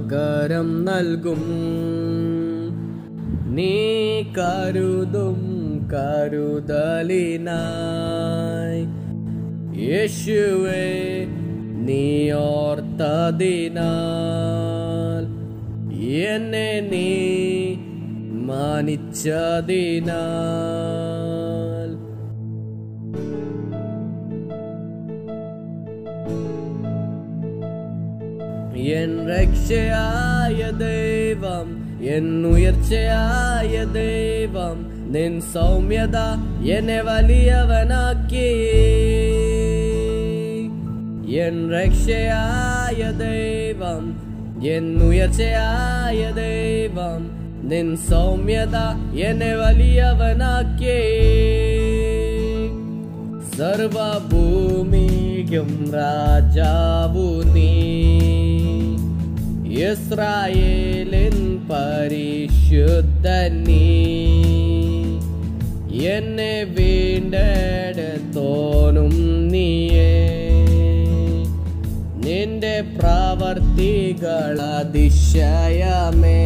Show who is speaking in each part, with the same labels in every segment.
Speaker 1: പകരം നൽകും നീ കരുതും കരുതലിനായി യേശുവേ നീ ഓർത്തതിനാൽ എന്നെ നീ മാനിച്ചതിനാൽ എൻ രക്ഷയായ ദൈവം എൻ ഉയർച്ചയായ ദൈവം നിൻ സൗമ്യത എന്നെ വലിയവനാക്കി എൻ രക്ഷയായ ദൈവം എൻ ഉയർച്ചയായ ദൈവം നിൻ സൗമ്യത എന്നെ വലിയവനാക്കി സർവഭൂമിക്കും രാജാവു നീ ഇസ്രായേലിൻ പരിശുദ്ധ നീ എന്നെ വീണ്ടെടുത്തോനും നീയേ നിന്റെ പ്രവർത്തികൾ അതിശയമേ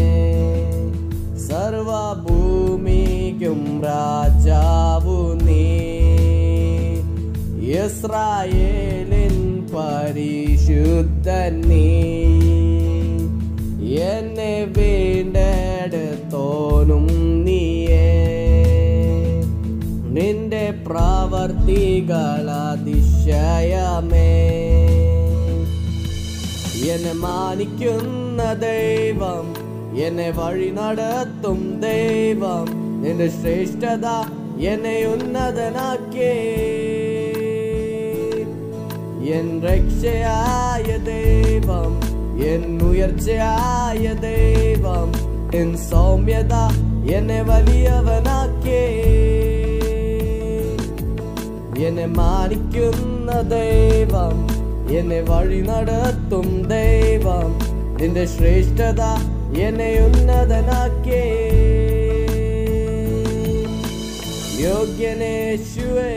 Speaker 1: സർവഭൂമിക്കും രാജാവു നീ ഇസ്രായേലിൻ പരിശുദ്ധ നീ എന്നെ വീണ്ടെടുത്തോനും നീയേ നിന്റെ പ്രവർത്തികൾ അതിശയമേ എന്നെ മാനിക്കുന്ന ദൈവം എന്നെ വഴി നടത്തും ദൈവം നിന്റെ ശ്രേഷ്ഠത എന്നെ ഉന്നതനാക്കി എൻ രക്ഷയായ ദൈവം എൻ ഉയർച്ചയായ ദൈവം എൻ സൗമ്യത എന്നെ വലിയവനാക്കി എന്നെ മാനിക്കുന്ന ദൈവം എന്നെ വഴി നടത്തും ദൈവം നിന്റെ ശ്രേഷ്ഠത എന്നെ ഉന്നതനാക്കി യോഗ്യനേശുവേ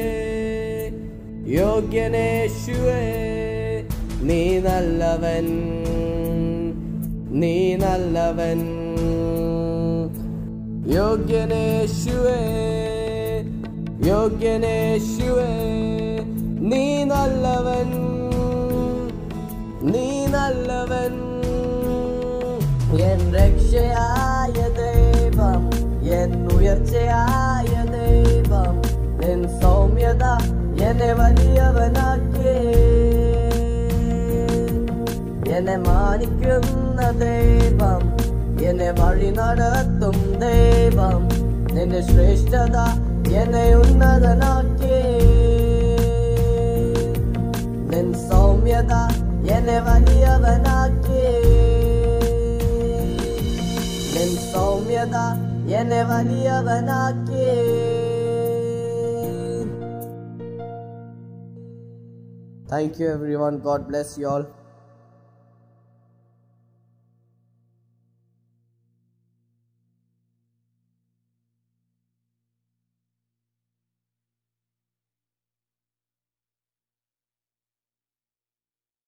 Speaker 1: യോഗ്യനേശുവേ നീ നല്ലവൻ നീ നല്ലവൻ യോഗ്യനേശുവേ യോഗ്യനേശുവേ നീ നല്ലവൻ നീ നല്ലവൻ എൻ രക്ഷയായ ദൈവം എൻ ഉയർച്ചയായ ദൈവം എൻ സൗമ്യത എന്നെ വലിയവനാക്കി എന്നെ മാനിക്കുന്ന ദൈവം എന്നെ വഴി നടത്തും ദൈവം നിന്റെ ശ്രേഷ്ഠത എന്നെ ഉന്നതനാക്കി നിൻ സൗമ്യത എന്നെ വലിയവനാക്കി നിൻ സൗമ്യത എന്നെ വലിയവനാക്കി thank you everyone God bless you all